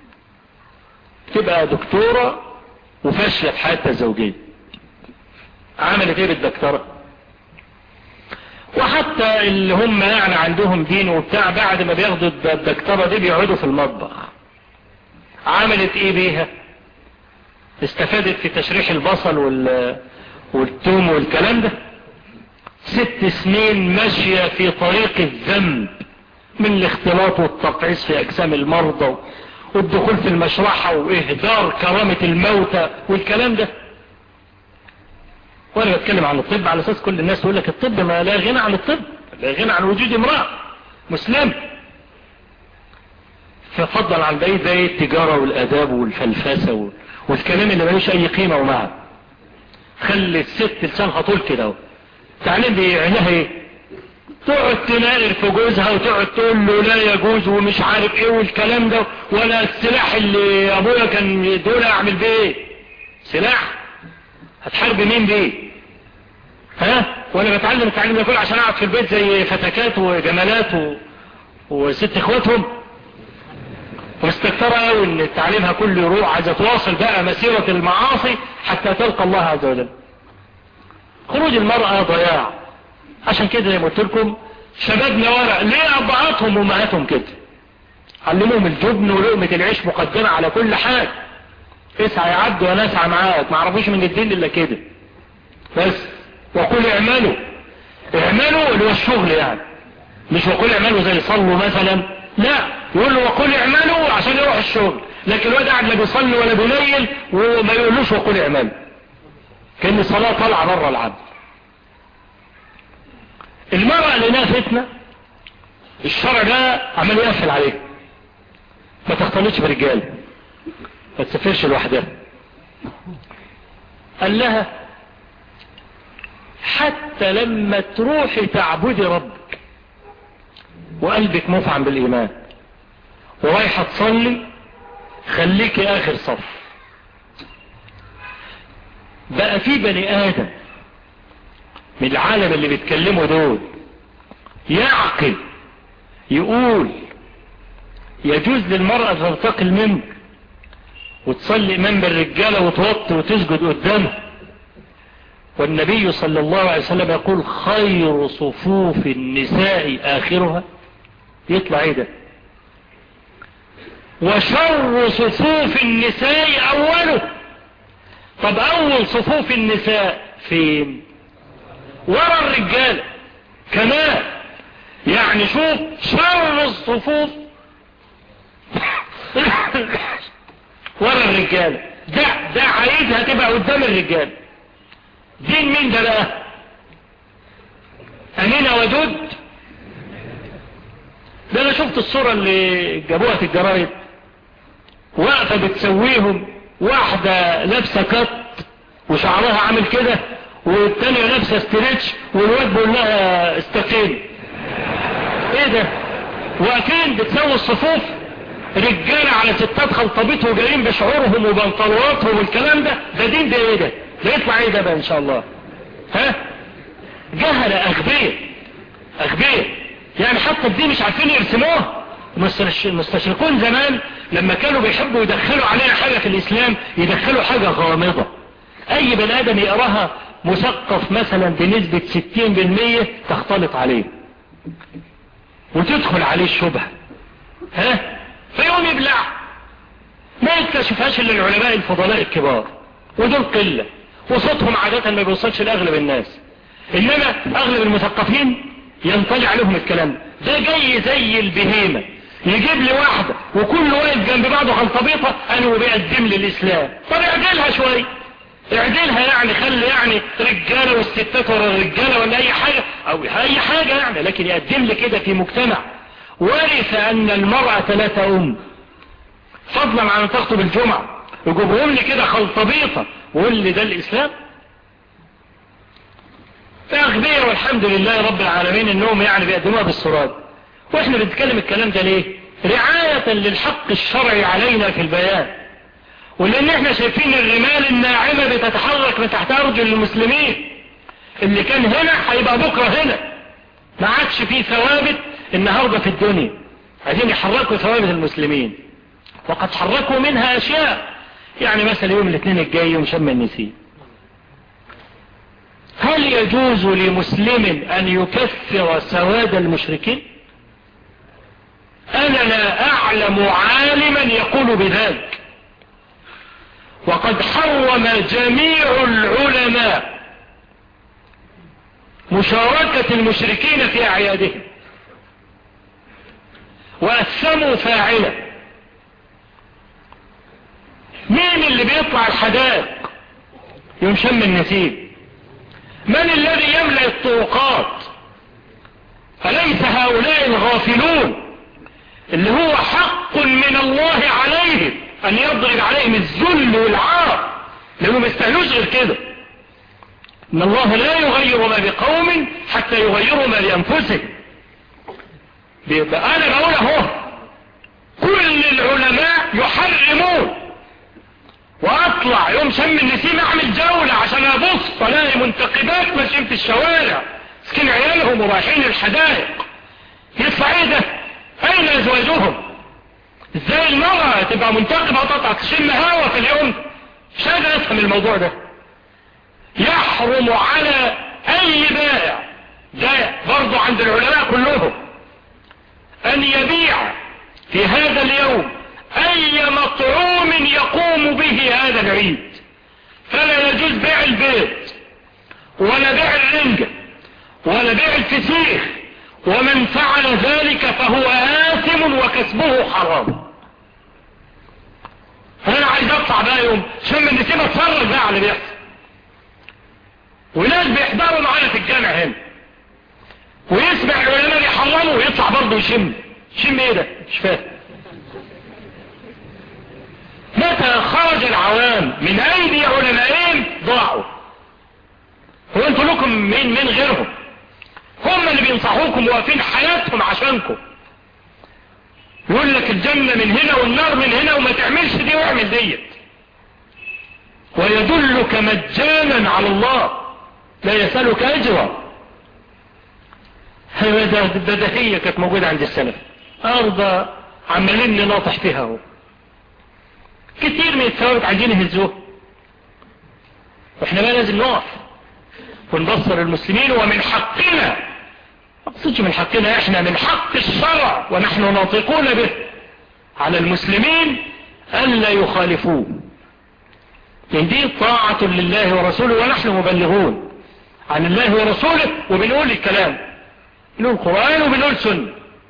تبقى دكتورة وفاشلة في حياتها الزوجية عملت ايه بالدكتورة وحتى اللي هم يعني عندهم دين وبتاع بعد ما بياخدوا الدكتورة دي بيقعدوا في المطبخ عملت ايه بيها استفادت في تشريح البصل وال والثوم والكلام ده ست سنين ماشية في طريق الذنب من الاختلاط والتقعيس في اجسام المرضى والدخول في المشرحة واهدار كرامة الموتى والكلام ده وانا بتكلم عن الطب على اساس كل الناس تقول لك الطب ما لا غنى عن الطب لا غنى عن وجود امرأة مسلم ففضل عن بقية زي التجارة والاداب والفلسفة والكلام اللي ملوش اي قيمة ومعنى خلي الست لسانها طول كده اهو تعلم دي عينها ايه تقعد تناقر في جوزها وتقعد تقول له لا يجوز ومش عارف ايه والكلام ده ولا السلاح اللي ابويا كان يدول اعمل بيه ايه سلاح هتحارب مين بيه ها وانا بتعلم التعليم ده كله عشان اقعد في البيت زي فتكات وجمالات و... وست اخواتهم ومستكترة قوي ان تعليمها كله يروح عايزة تواصل بقى مسيرة المعاصي حتى تلقى الله عز وجل خروج المرأة ضياع عشان كده زي ما قلت لكم شبابنا ورق ليه ابعاتهم وامهاتهم كده علموهم الجبن ولقمة العيش مقدمة على كل حاجة اسعى يعد وانا اسعى معاك ما عرفوش من الدين الا كده بس وقل اعملوا اعملوا اللي هو الشغل يعني مش وقل اعملوا زي صلوا مثلا لا يقول له وقل اعملوا عشان يروح الشغل لكن الواد قاعد لا بيصلي ولا بينيل وما يقولوش وقل اعملوا كان الصلاة طالعة بره العبد المرأة لنا فتنة الشرع ده عمال يقفل عليها ما تختلطش برجال ما تسافرش لوحدها قال لها حتى لما تروحي تعبدي ربك وقلبك مفعم بالإيمان ورايحة تصلي خليكي آخر صف بقى في بني آدم من العالم اللي بيتكلموا دول يعقل يقول يجوز للمرأة ترتقل منك وتصلي امام بالرجالة وتوطي وتسجد قدامه والنبي صلى الله عليه وسلم يقول خير صفوف النساء آخرها يطلع ايه ده وشر صفوف النساء أوله طب أول صفوف النساء فين ورا الرجال كمان يعني شوف شر الصفوف ورا الرجال ده ده عايزها تبقى قدام الرجال دين مين ده بقى امينة ودود ده انا شفت الصورة اللي جابوها في الجرايد واقفة بتسويهم واحدة لابسة كت وشعرها عامل كده والتانية لابسة استريتش والواد بيقول لها استقيم ايه ده واقفين بتسوي الصفوف رجالة على ستات خلطبيت وجايين بشعورهم وبنطلواتهم والكلام ده ده دين ده ايه ده ده يطلع ايه ده بقى ان شاء الله ها جهل اغبياء اغبياء يعني حتى دي مش عارفين يرسموها المستشرقون زمان لما كانوا بيحبوا يدخلوا عليها حاجة في الاسلام يدخلوا حاجة غامضة اي بني ادم يقراها مثقف مثلا بنسبة 60% تختلط عليه وتدخل عليه الشبهة ها فيقوم يبلع ما يكتشفهاش الا العلماء الفضلاء الكبار ودول قلة وصوتهم عادة ما بيوصلش لاغلب الناس انما اغلب المثقفين ينطلع عليهم الكلام ده جاي زي البهيمة يجيب لي واحدة وكل واقف جنب بعضه خلطبيطة انا بيقدم لي الاسلام طب اعدلها شوية اعدلها يعني خلي يعني رجالة والستات ورا الرجالة ولا اي حاجة او اي حاجة يعني لكن يقدم لي كده في مجتمع ورث ان المرأة لا ام فضلا عن ان تخطب الجمعة يجيبهم لي كده خلطبيطة وقول لي ده الاسلام فاغبية والحمد لله رب العالمين انهم يعني بيقدموها بالصراط واحنا بنتكلم الكلام ده ليه رعاية للحق الشرعي علينا في البيان ولان احنا شايفين الرمال الناعمة بتتحرك من تحت ارجل المسلمين اللي كان هنا هيبقى بكرة هنا ما عادش فيه ثوابت النهاردة في الدنيا عايزين يحركوا ثوابت المسلمين وقد حركوا منها اشياء يعني مثلا يوم الاثنين الجاي يوم شم النسيم هل يجوز لمسلم ان يكفر سواد المشركين انا لا اعلم عالما يقول بذلك وقد حرم جميع العلماء مشاركة المشركين في اعيادهم وأثموا فاعله مين اللي بيطلع الحدائق يوم شم النسيم من الذي يملأ الطرقات أليس هؤلاء الغافلون اللي هو حق من الله عليهم أن يضرب عليهم الذل والعار لأنهم يستهلوش غير كده إن الله لا يغير ما بقوم حتى يغيروا ما لأنفسهم بيبقى أنا بقول أهو كل العلماء يحرمون واطلع يوم شم النسيم اعمل جولة عشان ابص الاقي منتقبات ماشيين في الشوارع سكين عيالهم ورايحين الحدائق يطلع ايه ده اين ازواجهم ازاي المرأة تبقى منتقبة وتطلع تشم هوا في اليوم مش قادر افهم الموضوع ده يحرم على اي بائع ده برضو عند العلماء كلهم ان يبيع في هذا اليوم اي مطعوم يقوم به هذا العيد فلا يجوز بيع البيت ولا بيع الرنجة ولا بيع الفسيخ ومن فعل ذلك فهو آثم وكسبه حرام انا عايز اطلع بقى يوم شم النسيم اتفرج بقى على اللي بيحصل وناس بيحضروا معانا في الجامع هنا ويسمع العلماء يحرموا ويطلع برضه يشم شم ايه ده مش فاهم متى خرج العوام من ايدي علمائهم ضاعوا هو انتوا لكم من من غيرهم هم اللي بينصحوكم واقفين حياتهم عشانكم يقول لك الجنة من هنا والنار من هنا وما تعملش دي واعمل ديت ويدلك مجانا على الله لا يسألك اجرا هذا بدهية كانت موجودة عند السلف ارض عمالين نناطح فيها هو كتير من الثوابت عايزين يهزوه واحنا بقى لازم نقف ونبصر المسلمين ومن حقنا ما اقصدش من حقنا احنا من حق الشرع ونحن ناطقون به على المسلمين الا يخالفوه لان دي طاعة لله ورسوله ونحن مبلغون عن الله ورسوله وبنقول الكلام بنقول قرآن وبنقول سنة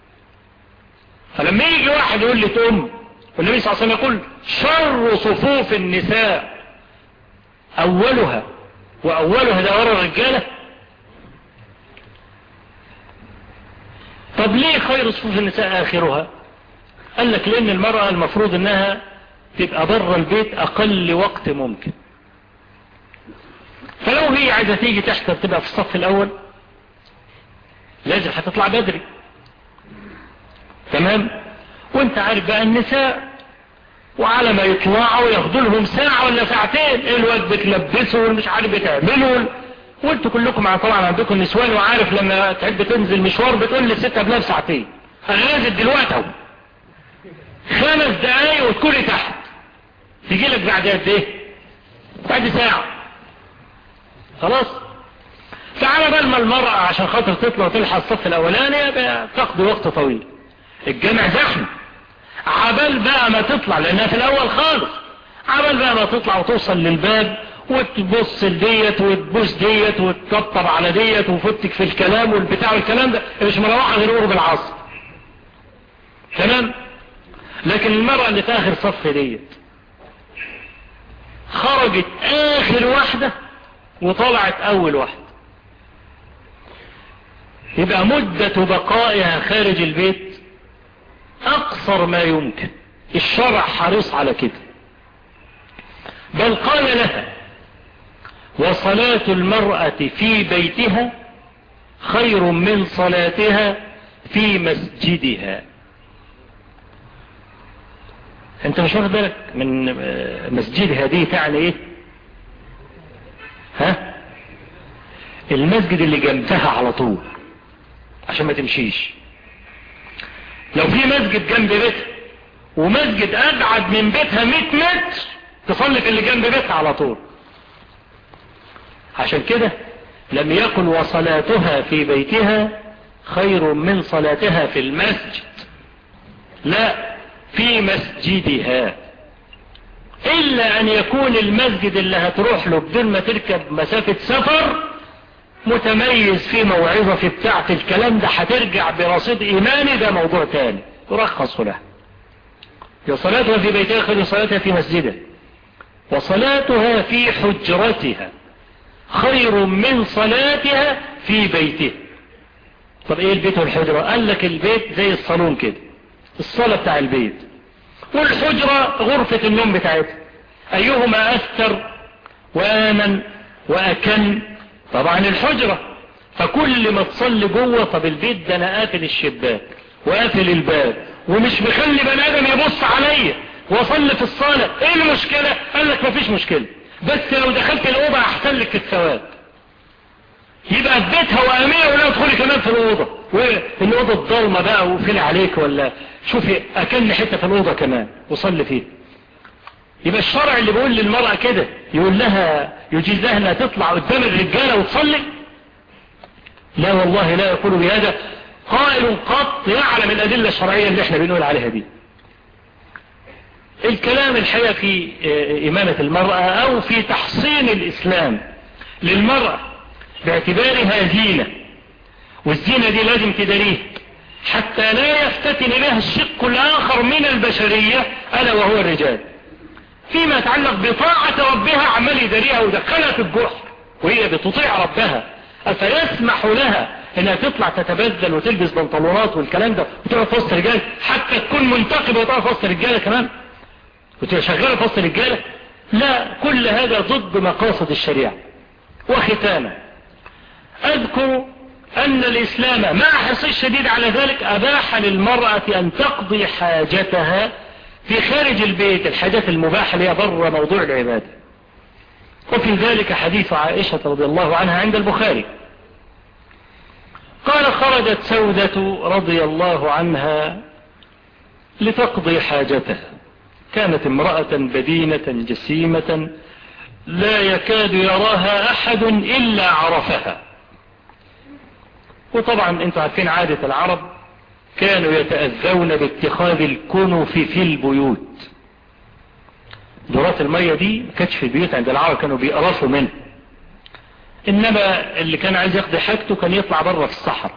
فلما يجي واحد يقول لي تقوم والنبي صلى الله عليه وسلم يقول شر صفوف النساء أولها وأولها ده ورا الرجالة طب ليه خير صفوف النساء آخرها قال لك لأن المرأة المفروض أنها تبقى بره البيت أقل وقت ممكن فلو هي عايزة تيجي تحت تبقى في الصف الأول لازم هتطلع بدري تمام وانت عارف بقى النساء وعلى ما يطلعوا ياخدوا لهم ساعة ولا ساعتين ايه الواد بتلبسه والمش عارف بتعمله وانتوا كلكم طبعا عندكم نسوان وعارف لما تحب تنزل مشوار بتقول للست قبلها بساعتين انا نازل دلوقتي اهو خمس دقايق وتكوني تحت تيجي لك بعد قد ايه بعد ساعة خلاص فعلى بال ما المرأة عشان خاطر تطلع وتلحق الصف الاولاني تاخد وقت طويل الجامع زحمة عبال بقى ما تطلع لانها في الاول خالص عبال بقى ما تطلع وتوصل للباب وتبص لديت وتبوس ديت وتطبطب على ديت وفتك في الكلام والبتاع والكلام ده مش مروحة غير قرب العصر تمام لكن المرأة اللي في اخر صف ديت خرجت اخر واحدة وطلعت اول واحدة يبقى مدة بقائها خارج البيت اقصر ما يمكن الشرع حريص على كده بل قال لها وصلاة المرأة في بيتها خير من صلاتها في مسجدها انت مش واخد بالك من مسجدها دي تعني ايه ها المسجد اللي جنبها على طول عشان ما تمشيش لو في مسجد جنب بيتها ومسجد ابعد من بيتها 100 متر تصلي في اللي جنب بيتها على طول عشان كده لم يكن وصلاتها في بيتها خير من صلاتها في المسجد لا في مسجدها إلا أن يكون المسجد اللي هتروح له بدون ما تركب مسافة سفر متميز في موعظة في بتاعة الكلام ده هترجع برصيد إيماني ده موضوع تاني ترخص له يا صلاتها في بيتها خير صلاتها في مسجدها وصلاتها في حجرتها خير من صلاتها في بيتها طب ايه البيت والحجرة قال لك البيت زي الصالون كده الصالة بتاع البيت والحجرة غرفة النوم بتاعتها ايهما اثر وامن واكن طبعا الحجرة فكل ما تصلي جوه طب البيت ده انا قافل الشباك وقافل الباب ومش مخلي بني ادم يبص عليا واصلي في الصالة ايه المشكلة قال لك مفيش مشكلة بس لو دخلت الاوضة احسن لك الثواب يبقى في بيتها وامية ولا ادخلي كمان في الاوضة والاوضة الضلمة بقى وفلي عليك ولا شوفي اكن حتة في الاوضة كمان وصلي فيه يبقى الشرع اللي بيقول للمرأة كده يقول لها يجيز لها انها تطلع قدام الرجالة وتصلي لا والله لا يقول بهذا قائل قط يعلم الادلة الشرعية اللي احنا بنقول عليها دي الكلام الحقيقة في إمامة المرأة أو في تحصين الإسلام للمرأة باعتبارها زينة والزينة دي لازم تدريه حتى لا يفتتن لها الشق الآخر من البشرية ألا وهو الرجال فيما يتعلق بطاعة ربها عمال يدريها ودخلها في الجحر وهي بتطيع ربها أفيسمح لها انها تطلع تتبذل وتلبس بنطلونات والكلام ده وتقعد في وسط رجال حتى تكون منتقبة وتقعد في وسط رجالة كمان وتبقى شغالة في وسط الرجالة لا كل هذا ضد مقاصد الشريعة وختاما اذكر ان الاسلام مع حرصه الشديد على ذلك اباح للمرأة ان تقضي حاجتها في خارج البيت الحاجات المباحة اللي هي بره موضوع العبادة وفي ذلك حديث عائشة رضي الله عنها عند البخاري قال خرجت سودة رضي الله عنها لتقضي حاجتها كانت امرأة بدينة جسيمة لا يكاد يراها أحد إلا عرفها وطبعا انتوا عارفين عادة العرب كانوا يتأذون باتخاذ الكنف في البيوت دورات المية دي كانتش في البيوت عند العرب كانوا بيقرفوا منه انما اللي كان عايز يقضي حاجته كان يطلع بره في الصحراء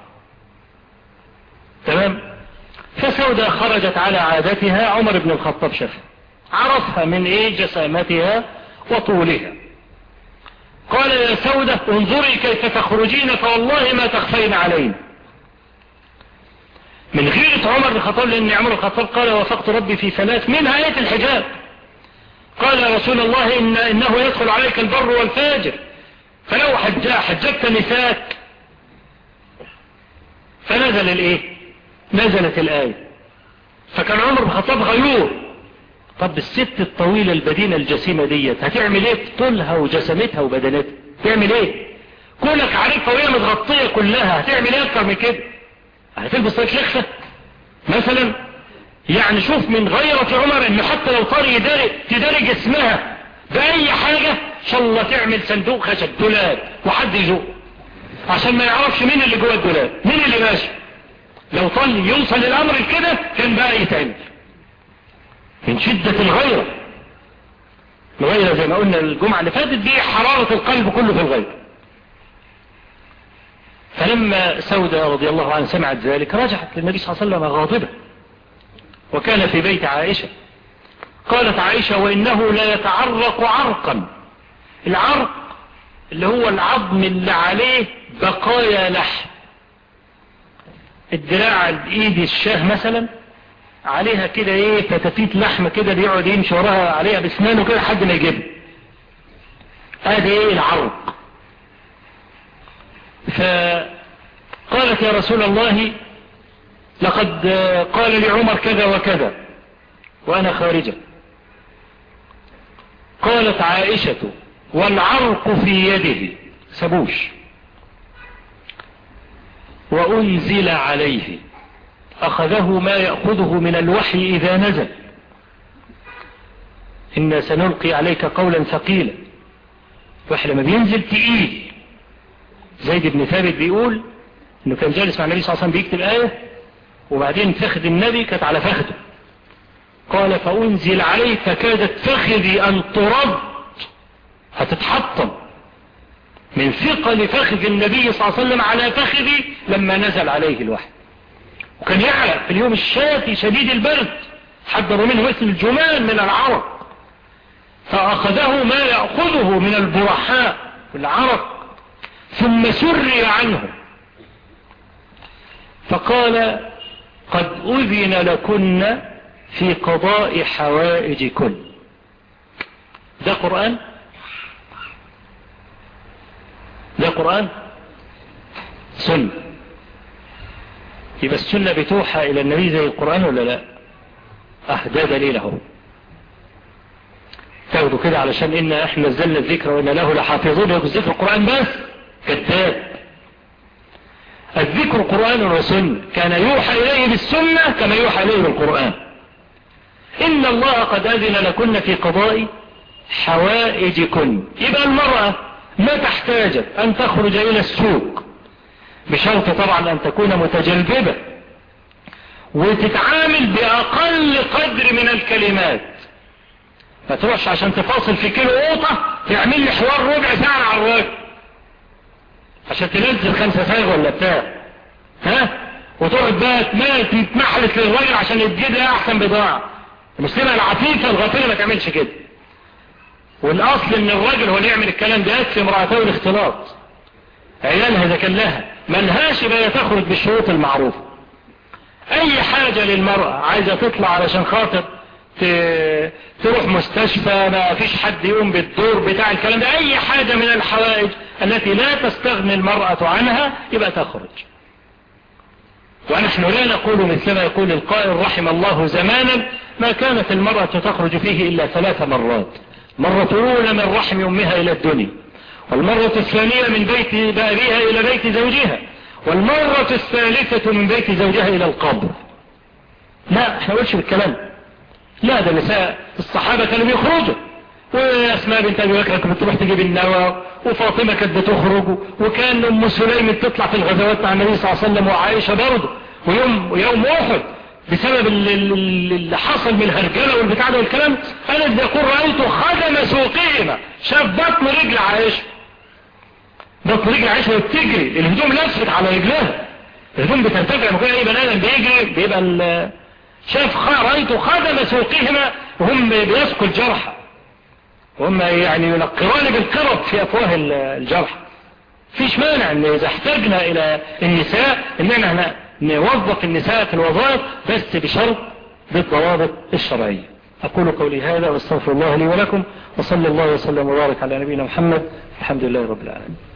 تمام فسودة خرجت على عادتها عمر بن الخطاب شافها عرفها من ايه جسامتها وطولها قال يا سودة انظري كيف تخرجين فوالله ما تخفين علينا من غيرة عمر بن الخطاب لان عمر بن الخطاب قال وافقت ربي في ثلاث منها آية الحجاب قال يا رسول الله إن إنه يدخل عليك البر والفاجر فلو حجا حجبت نساك فنزل الايه نزلت الآية فكان عمر بن الخطاب غيور طب الست الطويلة البدينة الجسيمة ديت هتعمل ايه طولها وجسمتها وبدنتها تعمل ايه كونك عارفها وهي متغطية كلها هتعمل ايه اكتر من كده هتلبس طريق لخفة مثلا يعني شوف من غيرة عمر انه حتى لو طار يداري تداري جسمها بأي حاجة ان شاء الله تعمل صندوق خشب دولاب وحد يزوق عشان ما يعرفش مين اللي جوه الدولاب مين اللي ماشي لو طل يوصل الامر كده كان بقى يتعمل من شدة الغيرة الغيرة زي ما قلنا الجمعة اللي فاتت دي حرارة القلب كله في الغيرة فلما سودة رضي الله عنها سمعت ذلك رجعت للنبي صلى الله عليه وسلم غاضبة وكان في بيت عائشة قالت عائشة وإنه لا يتعرق عرقا العرق اللي هو العظم اللي عليه بقايا لحم الدراع الايد الشاه مثلا عليها كده ايه فتافيت لحم كده بيقعد يمشي وراها عليها باسنانه كده لحد ما يجيبها ادي ايه العرق فقالت يا رسول الله لقد قال لعمر كذا وكذا وانا خارجة قالت عائشة والعرق في يده سبوش وأنزل عليه أخذه ما يأخذه من الوحي إذا نزل إنا سنلقي عليك قولا ثقيلا الوحي لما بينزل تقيل زيد بن ثابت بيقول انه كان جالس مع النبي صلى الله عليه وسلم بيكتب آية وبعدين فخذ النبي كانت على فخذه قال فأنزل عليه فكادت فخذي أن ترد هتتحطم من ثقل فخذ النبي صلى الله عليه وسلم على فخذي لما نزل عليه الوحي وكان يعلق في اليوم الشاتي شديد البرد حضروا منه مثل الجمال من العرق فأخذه ما يأخذه من البرحاء والعرق ثم سري عنه فقال قد أذن لكن في قضاء حوائجكن ده قرآن ده قرآن سنة يبقى السنة بتوحى إلى النبي زي القرآن ولا لا أه ده دليله تاخدوا كده علشان إن إحنا نزلنا الذكر وإن له لحافظون يقول ذكر القرآن بس كذاب الذكر قرآن وسنة كان يوحى إليه بالسنة كما يوحى إليه بالقرآن إن الله قد أذن لكن في قضاء حوائجكن يبقى المرأة ما تحتاج أن تخرج إلى السوق بشرط طبعا أن تكون متجلببة وتتعامل بأقل قدر من الكلمات ما تروحش عشان تفاصل في كيلو قوطة تعمل لي حوار ربع ساعة على الراجل عشان تنزل خمسة ساغ ولا بتاع ها وتقعد بقى تتمحلس للراجل عشان يديد لها احسن بضاعة المسلمة العفيفة الغفيرة ما تعملش كده والاصل ان الراجل هو اللي يعمل الكلام ده يكفي امرأته الاختلاط عيالها اذا كان لها منهاش بقى تخرج بالشروط المعروفة اي حاجة للمرأة عايزة تطلع علشان خاطر تروح مستشفى ما فيش حد يقوم بالدور بتاع الكلام ده اي حاجة من الحوائج التي لا تستغني المرأة عنها يبقى تخرج ونحن لا نقول مثل ما يقول القائل رحم الله زمانا ما كانت المرأة تخرج فيه إلا ثلاث مرات مرة أولى من رحم أمها إلى الدنيا والمرة الثانية من بيت بابيها إلى بيت زوجها والمرة الثالثة من بيت زوجها إلى القبر لا احنا قلش بالكلام لا ده نساء الصحابة كانوا بيخرجوا واسماء بنت ابي بكر كانت بتروح تجيب النوى وفاطمة كانت بتخرج وكان ام سليم بتطلع في الغزوات مع النبي صلى الله عليه وسلم وعائشة برضه ويوم يوم احد بسبب اللي حصل من الهرجلة والبتاع ده والكلام انا يقول رأيت خدم سوقهما شاف بطن رجل عائشة بطن رجل عائشة وبتجري الهدوم لفت على رجلها الهدوم بتنتفع مكان اي بني ادم بيجري بيبقى شاف رأيت خدم سوقهما وهم بيسقوا الجرحى وهم يعني ينقران بالقرب في افواه الجرح فيش مانع ان اذا احتاجنا الى النساء ان احنا نوظف النساء في الوظائف بس بشرط بالضوابط الشرعية اقول قولي هذا واستغفر الله لي ولكم وصلى الله وسلم وبارك على نبينا محمد الحمد لله رب العالمين